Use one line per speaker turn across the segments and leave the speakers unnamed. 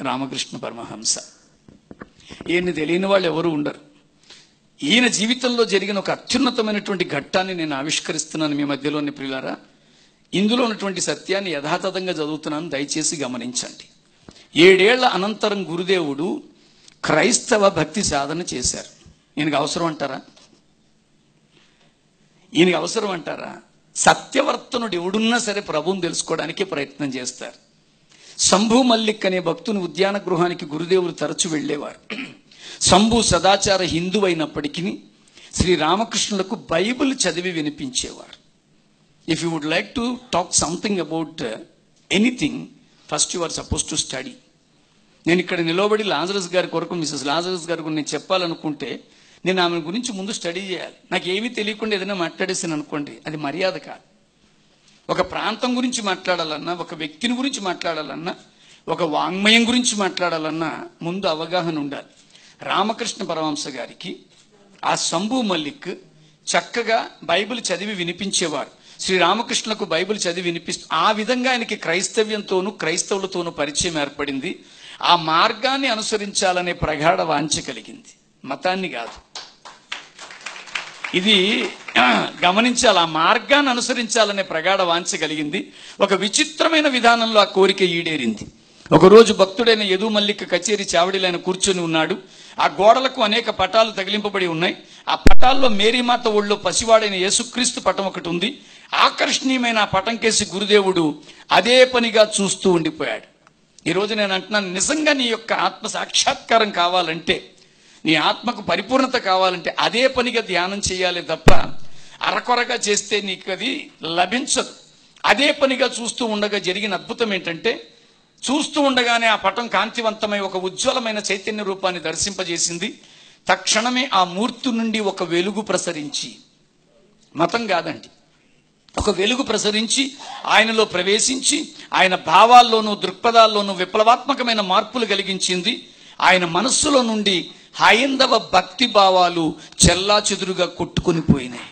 రామకృష్ణ పరమహంస ఈయన్ని తెలియని వాళ్ళు ఎవరు ఉండరు ఈయన జీవితంలో జరిగిన ఒక అత్యున్నతమైనటువంటి ఘట్టాన్ని నేను ఆవిష్కరిస్తున్నాను మీ మధ్యలోని ప్రియులారా ఇందులో ఉన్నటువంటి సత్యాన్ని యథాతథంగా చదువుతున్నాను దయచేసి గమనించండి ఏడేళ్ల అనంతరం గురుదేవుడు క్రైస్తవ భక్తి సాధన చేశారు ఈయనకు అవసరం అంటారా ఈయనకి అవసరం అంటారా సత్యవర్తనుడు ఎవడున్నా సరే ప్రభువుని తెలుసుకోవడానికి ప్రయత్నం చేస్తారు శంభు మల్లిక్ అనే భక్తుని ఉద్యాన గృహానికి గురుదేవులు తరచు వెళ్ళేవారు శంభు సదాచార హిందూ అయినప్పటికీ శ్రీ రామకృష్ణులకు బైబిల్ చదివి వినిపించేవారు if you would like to talk something about anything first you are suppose to study నేను ఇక్కడ నిలబడి లాజరస్ గారి కొరకు మిసెస్ లాజరస్ గారి గురించి నేను చెప్పాలనుకుంటే నేను ఆమె గురించి ముందు స్టడీ చేయాలి నాకు ఏమీ తెలియకుండా ఏదైనా మాట్లాడేసాను అనుకోండి అది మర్యాద కాదు ఒక ప్రాంతం గురించి మాట్లాడాలన్నా ఒక వ్యక్తిని గురించి మాట్లాడాలన్నా ఒక వాంగ్మయం గురించి మాట్లాడాలన్నా ముందు అవగాహన ఉండాలి రామకృష్ణ పరమహంస గారికి ఆ శంభు మల్లిక్ చక్కగా బైబిల్ చదివి వినిపించేవారు శ్రీ రామకృష్ణులకు బైబిల్ చదివి వినిపిస్తూ ఆ విధంగా ఆయనకి క్రైస్తవ్యంతోనూ క్రైస్తవులతోనూ పరిచయం ఏర్పడింది ఆ మార్గాన్ని అనుసరించాలనే ప్రగాఢ వాంఛ కలిగింది మతాన్ని కాదు ఇది గమనించాలి ఆ మార్గాన్ని అనుసరించాలనే ప్రగాఢ వాంఛ కలిగింది ఒక విచిత్రమైన విధానంలో ఆ కోరిక ఈడేరింది ఒకరోజు భక్తుడైన యదు మల్లిక కచేరి చావడిలో ఆయన కూర్చొని ఉన్నాడు ఆ గోడలకు అనేక పటాలు తగిలింపబడి ఉన్నాయి ఆ పటాల్లో మేరీమాత ఒళ్ళో పసివాడైన యేసుక్రీస్తు పటం ఒకటి ఉంది ఆకర్షణీయమైన ఆ పటం కేసి గురుదేవుడు అదే పనిగా చూస్తూ ఉండిపోయాడు ఈరోజు నేను అంటున్నాను నిజంగా నీ యొక్క ఆత్మ సాక్షాత్కారం కావాలంటే నీ ఆత్మకు పరిపూర్ణత కావాలంటే అదే పనిగా ధ్యానం చేయాలి తప్ప అరకొరగా చేస్తే నీకు అది లభించదు అదే పనిగా చూస్తూ ఉండగా జరిగిన అద్భుతం ఏంటంటే చూస్తూ ఉండగానే ఆ పటం కాంతివంతమై ఒక ఉజ్వలమైన చైతన్య రూపాన్ని దర్శింపజేసింది తక్షణమే ఆ మూర్తి నుండి ఒక వెలుగు ప్రసరించి మతం కాదండి ఒక వెలుగు ప్రసరించి ఆయనలో ప్రవేశించి ఆయన భావాల్లోనూ దృక్పథాల్లోనూ విప్లవాత్మకమైన మార్పులు కలిగించింది ఆయన మనస్సులో నుండి హైందవ భక్తి భావాలు చెల్లా చెదురుగా కొట్టుకుని పోయినాయి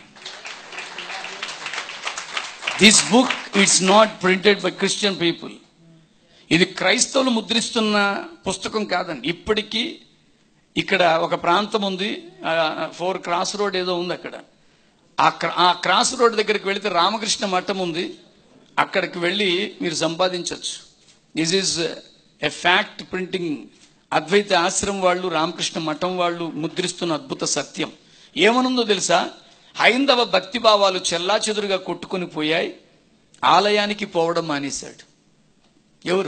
this book it's not printed by Christian people ఇది క్రైస్తవులు ముద్రిస్తున్న పుస్తకం కాదండి ఇప్పటికీ ఇక్కడ ఒక ప్రాంతం ఉంది ఫోర్ క్రాస్ రోడ్ ఏదో ఉంది అక్కడ ఆ క్ర- ఆ క్రాస్ రోడ్ దగ్గరికి వెళితే రామకృష్ణ మఠం ఉంది అక్కడికి వెళ్ళి మీరు సంపాదించవచ్చు this is a fact printing Advaita Ashrama వాళ్ళు రామకృష్ణ మఠం వాళ్ళు ముద్రిస్తున్న అద్భుత సత్యం ఏమనుందో తెలుసా హైందవ భక్తి భావాలు చెల్లా చెదురుగా కొట్టుకుని పోయాయి ఆలయానికి పోవడం మానేశాడు ఎవరు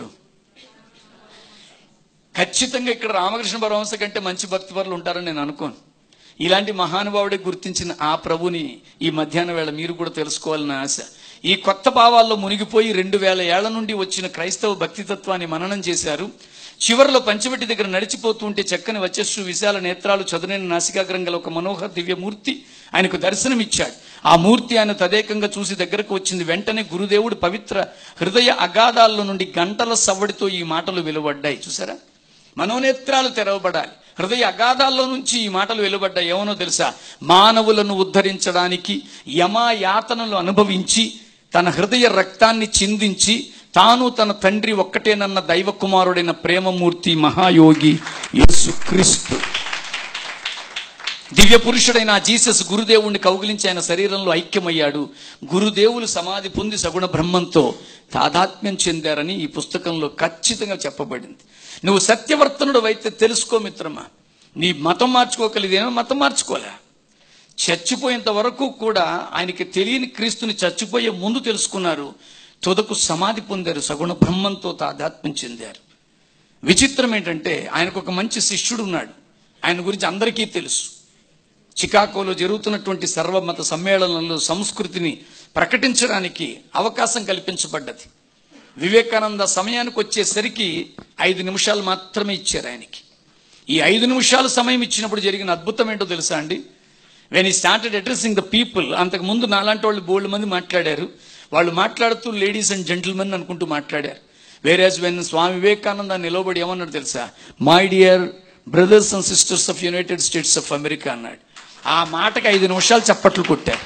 ఖచ్చితంగా ఇక్కడ రామకృష్ణ పరమహంస కంటే మంచి భక్తి పరులు ఉంటారని నేను అనుకోను ఇలాంటి మహానుభావుడే గుర్తించిన ఆ ప్రభుని ఈ మధ్యాహ్న వేళ మీరు కూడా తెలుసుకోవాలని ఆశ ఈ కొత్త భావాల్లో మునిగిపోయి రెండు వేల ఏళ్ల నుండి వచ్చిన క్రైస్తవ భక్తితత్వాన్ని మననం చేశారు చివరిలో పంచవటి దగ్గర నడిచిపోతూ ఉంటే చక్కని వచ్చస్సు విశాల నేత్రాలు చదునైన నాసికాగ్రం గల ఒక మనోహర దివ్యమూర్తి ఆయనకు దర్శనమిచ్చాడు ఆ మూర్తి ఆయన తదేకంగా చూసి దగ్గరకు వచ్చింది వెంటనే గురుదేవుడు పవిత్ర హృదయ అగాధాల్లో నుండి గంటల సవ్వడితో ఈ మాటలు వెలువడ్డాయి చూసారా మనోనేత్రాలు తెరవబడాలి హృదయ అగాధాల్లో నుంచి ఈ మాటలు వెలువడ్డాయి ఏమనో తెలుసా మానవులను ఉద్ధరించడానికి యమాయాతనలు అనుభవించి తన హృదయ రక్తాన్ని చిందించి తాను తన తండ్రి ఒక్కటేనన్న దైవ కుమారుడైన ప్రేమమూర్తి మహాయోగి యేసుక్రీస్తు దివ్య పురుషుడైన ఆ జీసస్ గురుదేవుణ్ణి కౌగిలించి ఆయన శరీరంలో ఐక్యమయ్యాడు గురుదేవులు సమాధి పొంది సగుణ బ్రహ్మంతో తాదాత్మ్యం చెందారని ఈ పుస్తకంలో ఖచ్చితంగా చెప్పబడింది నువ్వు సత్యవర్తనుడు అయితే తెలుసుకో మిత్రమా నీ మతం మార్చుకోగలిదేమో మతం మార్చుకోలే చచ్చిపోయేంత వరకు కూడా ఆయనకి తెలియని క్రీస్తుని చచ్చిపోయే ముందు తెలుసుకున్నారు తుదకు సమాధి పొందారు సగుణ బ్రహ్మంతో తాదాత్మ్యం చెందారు విచిత్రం ఏంటంటే ఆయనకు ఒక మంచి శిష్యుడు ఉన్నాడు ఆయన గురించి అందరికీ తెలుసు చికాగోలో జరుగుతున్నటువంటి సర్వమత సమ్మేళనంలో సంస్కృతిని ప్రకటించడానికి అవకాశం కల్పించబడ్డది వివేకానంద సమయానికి వచ్చేసరికి ఐదు నిమిషాలు మాత్రమే ఇచ్చారు ఆయనకి ఈ ఐదు నిమిషాలు సమయం ఇచ్చినప్పుడు జరిగిన అద్భుతం ఏంటో తెలుసా అండి వెన్ ఈ స్టార్టెడ్ అడ్రస్సింగ్ ద పీపుల్ అంతకు ముందు నాలాంటి వాళ్ళు బోల్డ్ మంది మాట్లాడారు వాళ్ళు మాట్లాడుతూ లేడీస్ అండ్ జెంటిల్మెన్ అనుకుంటూ మాట్లాడారు వేరేజ్ వెన్ స్వామి వివేకానంద నిలవబడి ఏమన్నాడు తెలుసా my dear brothers and sisters of United States of America అన్నాడు ఆ మాటకి ఐదు నిమిషాలు చప్పట్లు కొట్టారు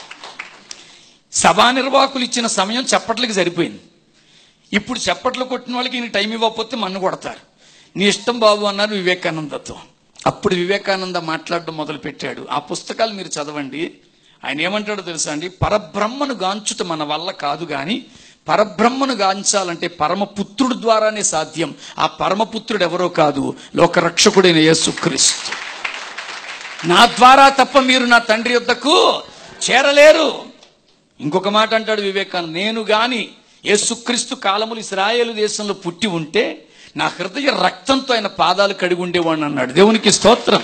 సభా నిర్వాహకులు ఇచ్చిన సమయం చప్పట్లకి సరిపోయింది ఇప్పుడు చప్పట్లు కొట్టిన వాళ్ళకి ఈయన టైం ఇవ్వకపోతే మన్ను కొడతారు నీ ఇష్టం బాబు అన్నారు వివేకానందతో అప్పుడు వివేకానంద మాట్లాడడం మొదలు పెట్టాడు ఆ పుస్తకాలు మీరు చదవండి ఆయన ఏమంటాడో తెలుసా అండి పరబ్రహ్మను గాంచుట మన వల్ల కాదు గాని పరబ్రహ్మను గాంచాలంటే పరమపుత్రుడు ద్వారానే సాధ్యం ఆ పరమపుత్రుడు ఎవరో కాదు లోకరక్షకుడైన యేసుక్రీస్తు నా ద్వారా తప్ప మీరు నా తండ్రి యొద్దకు చేరలేరు ఇంకొక మాట అంటాడు వివేకానంద నేను గాని యేసుక్రీస్తు కాలములు ఇస్రాయేలు దేశంలో పుట్టి ఉంటే నా హృదయ రక్తంతో ఆయన పాదాలు కడిగి ఉండేవాడిని అన్నాడు దేవునికి స్తోత్రం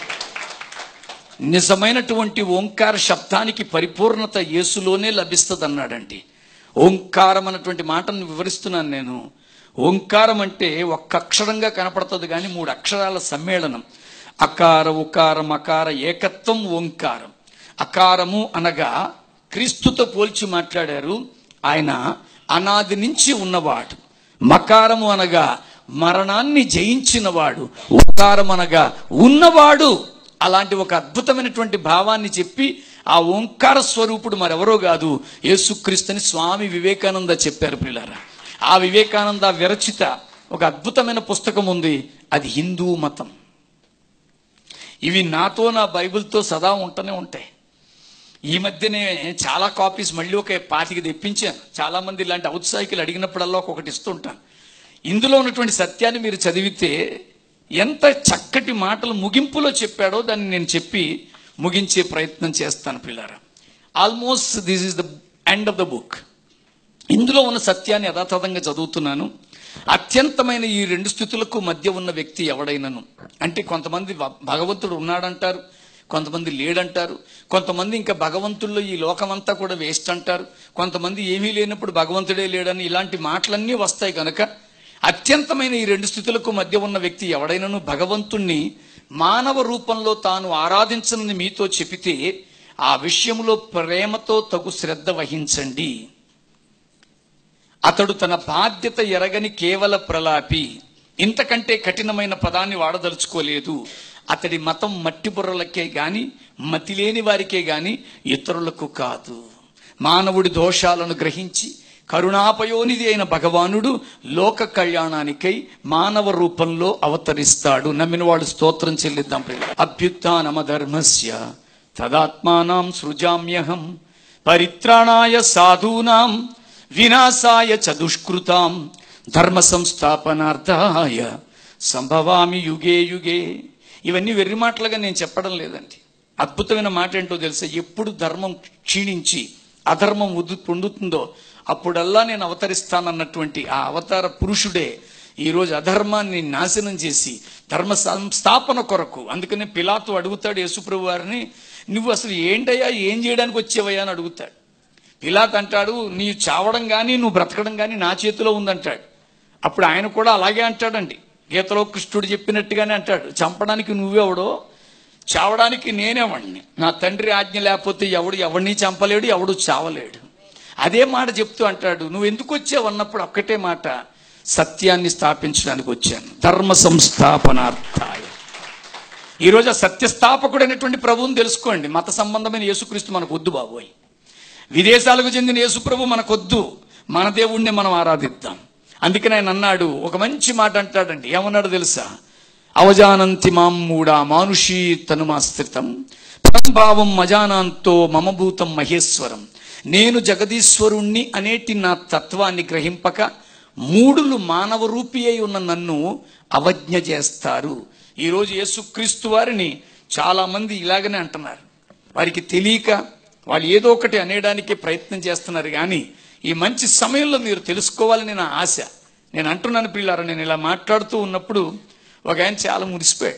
నిజమైనటువంటి ఓంకార శబ్దానికి పరిపూర్ణత యేసులోనే లభిస్తుంది అన్నాడండి ఓంకారం అన్నటువంటి మాటను వివరిస్తున్నాను నేను ఓంకారం అంటే ఒక్క అక్షరంగా కనపడుతుంది కానీ మూడు అక్షరాల సమ్మేళనం అకార ఉకార మకార ఏకత్వం ఓంకారం అకారము అనగా క్రీస్తుతో పోల్చి మాట్లాడారు ఆయన అనాది నుంచి ఉన్నవాడు మకారము అనగా మరణాన్ని జయించినవాడు ఉకారం అనగా ఉన్నవాడు అలాంటి ఒక అద్భుతమైనటువంటి భావాన్ని చెప్పి ఆ ఓంకార స్వరూపుడు మరెవరో కాదు యేసుక్రీస్తుని స్వామి వివేకానంద చెప్పారు పిల్లరా ఆ వివేకానంద విరచిత ఒక అద్భుతమైన పుస్తకం ఉంది అది హిందూ మతం ఇవి నాతో నా బైబిల్తో సదా ఉంటూనే ఉంటాయి ఈ మధ్యనే చాలా కాపీస్ మళ్ళీ ఒక పాతికి తెప్పించాను చాలా మంది ఇలాంటి ఔత్సాహికులు అడిగినప్పుడల్లా ఒక్కొక్కటి ఇస్తుంటాను ఇందులో ఉన్నటువంటి సత్యాన్ని మీరు చదివితే ఎంత చక్కటి మాటలు ముగింపులో చెప్పాడో దాన్ని నేను చెప్పి ముగించే ప్రయత్నం చేస్తాను పిల్లారా almost this is the end of the book ఇందులో ఉన్న సత్యాన్ని యథాతథంగా చదువుతున్నాను అత్యంతమైన ఈ రెండు స్థితులకు మధ్య ఉన్న వ్యక్తి ఎవడైనను అంటే కొంతమంది భ- భగవంతుడు ఉన్నాడంటారు కొంతమంది లేడంటారు కొంతమంది ఇంకా భగవంతుల్లో ఈ లోకమంతా కూడా వేస్ట్ అంటారు కొంతమంది ఏమీ లేనప్పుడు భగవంతుడే లేడని ఇలాంటి మాటలన్నీ వస్తాయి కనుక అత్యంతమైన ఈ రెండు స్థితులకు మధ్య ఉన్న వ్యక్తి ఎవడైనను భగవంతుణ్ణి మానవ రూపంలో తాను ఆరాధించనని మీతో చెబితే ఆ విషయంలో ప్రేమతో తగు శ్రద్ధ వహించండి అతడు తన బాధ్యత ఎరగని కేవల ప్రలాపి ఇంతకంటే కఠినమైన పదాన్ని వాడదలుచుకోలేదు అతడి మతం మట్టి బుర్రలకే గాని మతిలేని వారికే గాని ఇతరులకు కాదు మానవుడి దోషాలను గ్రహించి కరుణాపయోనిది అయిన భగవానుడు లోక కళ్యాణానికై మానవ రూపంలో అవతరిస్తాడు నమ్మిన వాళ్ళు స్తోత్రం చెల్లిద్దాం ప్రియులారా. అభ్యుత్నమ ధర్మస్య తదాత్మానం సృజామ్యహం పరిత్రాణాయ సాధూనాం వినాశాయ చ దుష్కృతాం ధర్మ సంస్థాపనార్థాయ సంభవామి యుగే యుగే ఇవన్నీ వెర్రి మాటలుగా నేను చెప్పడం లేదండి అద్భుతమైన మాట ఏంటో తెలుసా ఎప్పుడు ధర్మం క్షీణించి అధర్మం ఉదు పొందుతుందో అప్పుడల్లా నేను అవతరిస్తానన్నటువంటి ఆ అవతార పురుషుడే ఈరోజు అధర్మాన్ని నాశనం చేసి ధర్మ సంస్థాపన కొరకు అందుకనే పిలాతు అడుగుతాడు యేసుప్రభు వారిని నువ్వు అసలు ఏంటయ్యా ఏం చేయడానికి వచ్చేవయ్యా అని అడుగుతాడు పిలాత్ అంటాడు నీ చావడం కానీ నువ్వు బ్రతకడం కానీ నా చేతిలో ఉందంటాడు అప్పుడు ఆయన కూడా అలాగే అంటాడండి గీతలో కృష్ణుడు చెప్పినట్టుగానే అంటాడు చంపడానికి నువ్వెవడో చావడానికి నేనేవాడిని నా తండ్రి ఆజ్ఞ లేకపోతే ఎవడు ఎవడిని చంపలేడు ఎవడు చావలేడు అదే మాట చెప్తూ అంటాడు నువ్వు ఎందుకు వచ్చావు అన్నప్పుడు ఒక్కటే మాట సత్యాన్ని స్థాపించడానికి వచ్చాను ధర్మ సంస్థాపనార్థాయ ఈరోజు ఆ సత్యస్థాపకుడైనటువంటి ప్రభువుని తెలుసుకోండి మత సంబంధమైన యేసుక్రీస్తు మనకు వద్దు బాబోయ్ విదేశాలకు చెందిన యేసుప్రభు మనకొద్దు మన దేవుణ్ణి మనం ఆరాధిద్దాం అందుకని ఆయన అన్నాడు ఒక మంచి మాట అంటాడండి ఏమన్నాడు తెలుసా అవజానంతి మాం మూడా మానుషీ తనుమాశ్రితం పరంభావం మజానాంతో మమభూతం మహేశ్వరం నేను జగదీశ్వరుణ్ణి అనేటి నా తత్వాన్ని గ్రహింపక మూడులు మానవ రూపి అయి ఉన్న నన్ను అవజ్ఞ చేస్తారు ఈరోజు యేసుక్రీస్తు వారిని చాలా మంది ఇలాగనే అంటున్నారు వారికి తెలియక వాళ్ళు ఏదో ఒకటి అనేయడానికి ప్రయత్నం చేస్తున్నారు కానీ ఈ మంచి సమయంలో మీరు తెలుసుకోవాలని నా ఆశ నేను అంటున్నాను పిల్లారా నేను ఇలా మాట్లాడుతూ ఉన్నప్పుడు ఒక ఆయన చాలా మురిసిపోయాడు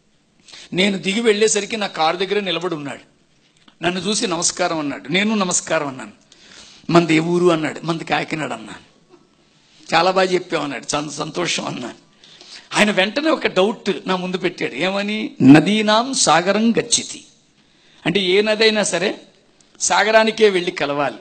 నేను దిగి వెళ్ళేసరికి నా కారు దగ్గర నిలబడి ఉన్నాడు నన్ను చూసి నమస్కారం అన్నాడు నేను నమస్కారం అన్నాను మంది ఏ ఊరు అన్నాడు మంది కాకినాడ అన్నాను చాలా బాగా చెప్పామన్నాడు చాలా సంతోషం అన్నాను ఆయన వెంటనే ఒక డౌట్ నా ముందు పెట్టాడు ఏమని నదీనాం సాగరం గచ్చితి అంటే ఏ నది అయినా సరే సాగరానికే వెళ్ళి కలవాలి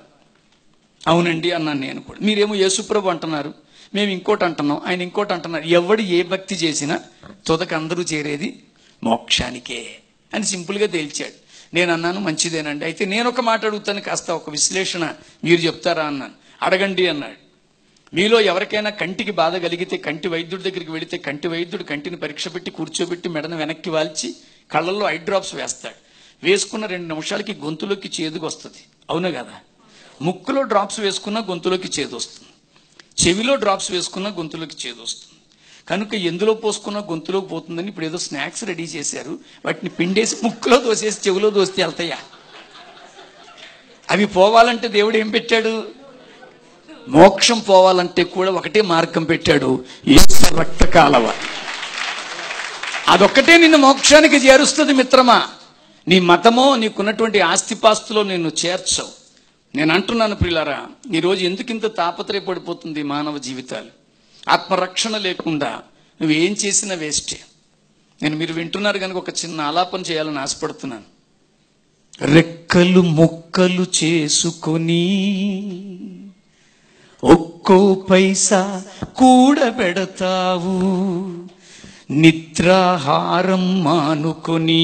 అవునండి అన్నాను నేను కూడా మీరేమో యేసుప్రభు అంటున్నారు మేము ఇంకోటి అంటున్నాం ఆయన ఇంకోటి అంటున్నారు ఎవడు ఏ భక్తి చేసినా తుదక అందరూ చేరేది మోక్షానికే అని సింపుల్గా తేల్చాడు నేను అన్నాను మంచిదేనండి అయితే నేను ఒక మాట అడుగుతాను కాస్త ఒక విశ్లేషణ మీరు చెప్తారా అన్నాను అడగండి అన్నాడు మీలో ఎవరికైనా కంటికి బాధ కలిగితే కంటి వైద్యుడి దగ్గరికి వెళితే కంటి వైద్యుడు కంటిని పరీక్ష పెట్టి కూర్చోబెట్టి మెడను వెనక్కి వాల్చి కళ్ళల్లో ఐ డ్రాప్స్ వేస్తాడు వేసుకున్న రెండు నిమిషాలకి గొంతులోకి చేదుకు వస్తుంది అవునా కదా ముక్కులో డ్రాప్స్ వేసుకున్న గొంతులోకి చేదు వస్తుంది చెవిలో డ్రాప్స్ వేసుకున్న గొంతులోకి చేదు వస్తుంది కనుక ఎందులో పోసుకున్న గొంతులోకి పోతుందని ఇప్పుడు ఏదో స్నాక్స్ రెడీ చేశారు వాటిని పిండేసి ముక్కులో దోసేసి చెవిలో దోస్తే వెళ్తాయా అవి పోవాలంటే దేవుడు ఏం పెట్టాడు మోక్షం పోవాలంటే కూడా ఒకటే మార్గం పెట్టాడు యేసు రక్త కాలవ అదొక్కటే నిన్ను మోక్షానికి చేరుస్తుంది మిత్రమా నీ మతమో నీకున్నటువంటి ఆస్తిపాస్తులో నిన్ను చేర్చవు నేను అంటున్నాను ప్రియులారా ఈరోజు ఎందుకింత తాపత్రయపడిపోతుంది మానవ జీవితాలు ఆత్మరక్షణ లేకుండా నువ్వు ఏం చేసినా వేస్టే నేను మీరు వింటున్నారు కనుక ఒక చిన్న ఆలాపన చేయాలని ఆశపడుతున్నాను రెక్కలు మొక్కలు చేసుకొని ఒక్కో పైసా కూడబెడతావు నిద్రాహారం మానుకొని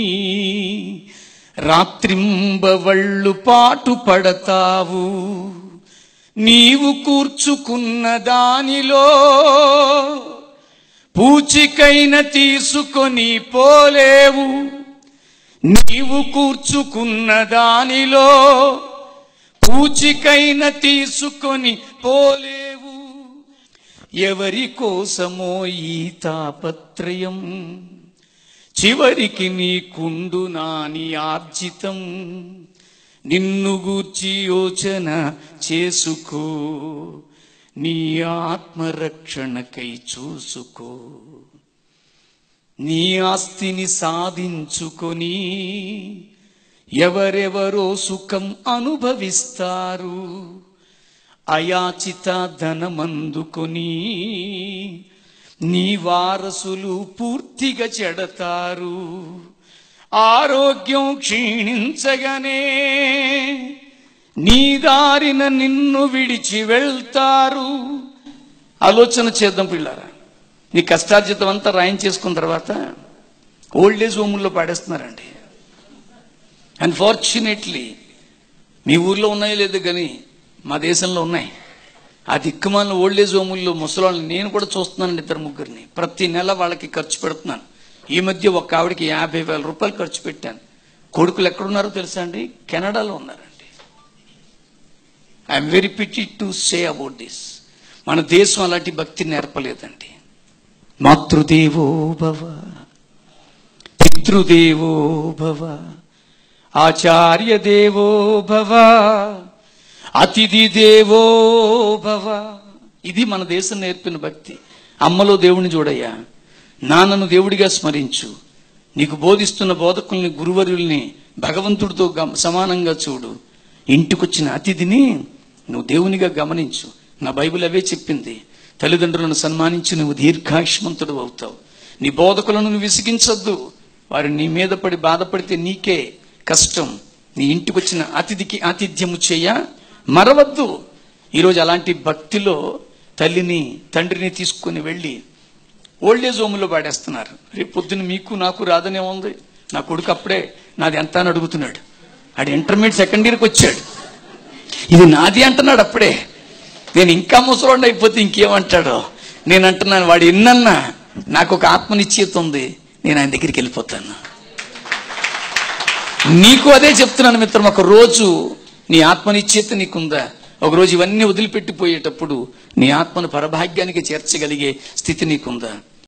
రాత్రింబవళ్ళు పాటు పడతావు నీవు కూర్చుకున్న దానిలో పూచికైన తీసుకొని పోలేవు నీవు కూర్చుకున్న దానిలో పూచికైన తీసుకొని పోలేవు ఎవరి కోసమో ఈ తాపత్రయం చివరికి నీకుండు నాని ఆర్జితం నిన్ను గూర్చి యోచన చేసుకో నీ ఆత్మరక్షణకై చూసుకో నీ ఆస్తిని సాధించుకొని ఎవరెవరో సుఖం అనుభవిస్తారు అయాచిత ధనమందుకొని నీ వారసులు పూర్తిగా చెడతారు ఆరోగ్యం క్షీణించగానే నీ దారిన నిన్ను విడిచి వెళ్తారు ఆలోచన చేద్దాం పిల్లారా నీ కష్టార్జితం అంతా రాయించేసుకున్న తర్వాత ఓల్డ్ ఏజ్ హోముల్లో పాడేస్తున్నారండి అన్ఫార్చునేట్లీ మీ ఊర్లో ఉన్నాయో లేదు కానీ మా దేశంలో ఉన్నాయి ఆ దిక్కుమాలిన ఓల్డ్ ఏజ్ హోముల్లో ముసలాళ్ళని నేను కూడా చూస్తున్నానండి ఇద్దరు ముగ్గురిని ప్రతి నెల వాళ్ళకి ఖర్చు పెడుతున్నాను ఈ మధ్య ఒక ఆవిడకి యాభై వేల రూపాయలు ఖర్చు పెట్టాను కొడుకులు ఎక్కడున్నారో తెలుసా అండి కెనడాలో ఉన్నారండి I'm very pity to say about this మన దేశం అలాంటి భక్తి నేర్పలేదండి మాతృదేవో భవ పితృదేవో భవ ఆచార్య దేవో భవ అతిథి దేవో భవ ఇది మన దేశం నేర్పిన భక్తి అమ్మలో దేవుని చూడయ్యా నాన్నను దేవుడిగా స్మరించు నీకు బోధిస్తున్న బోధకుల్ని గురువరుల్ని భగవంతుడితో గమ- సమానంగా చూడు ఇంటికొచ్చిన అతిథిని నువ్వు దేవునిగా గమనించు నా బైబిల్ అవే చెప్పింది తల్లిదండ్రులను సన్మానించి నువ్వు దీర్ఘాయుష్మంతుడు అవుతావు నీ బోధకులను నువ్వు విసిగించొద్దు వారు నీ మీద పడి బాధపడితే నీకే కష్టం నీ ఇంటికొచ్చిన అతిథికి ఆతిథ్యము చేయ మరవద్దు ఈరోజు అలాంటి భక్తిలో తల్లిని తండ్రిని తీసుకొని వెళ్ళి ఓల్డేజ్ హోమ్లో పాడేస్తున్నారు రేపు పొద్దున మీకు నాకు రాదనే ఉంది నా కొడుకు అప్పుడే నాది ఎంత అని అడుగుతున్నాడు ఆడు ఇంటర్మీడియట్ సెకండ్ ఇయర్కి వచ్చాడు ఇది నాది అంటున్నాడు అప్పుడే నేను ఇంకా ముసలోండి అయిపోతే ఇంకేమంటాడో నేను అంటున్నాను వాడు ఎన్నన్నా నాకు ఒక ఆత్మనిశ్చయిత ఉంది నేను ఆయన దగ్గరికి వెళ్ళిపోతాను నీకు అదే చెప్తున్నాను మిత్రం ఒక రోజు నీ ఆత్మనిశ్చయిత నీకుందా ఒక రోజు ఇవన్నీ వదిలిపెట్టిపోయేటప్పుడు నీ ఆత్మను పరభాగ్యానికి చేర్చగలిగే స్థితి నీకుందా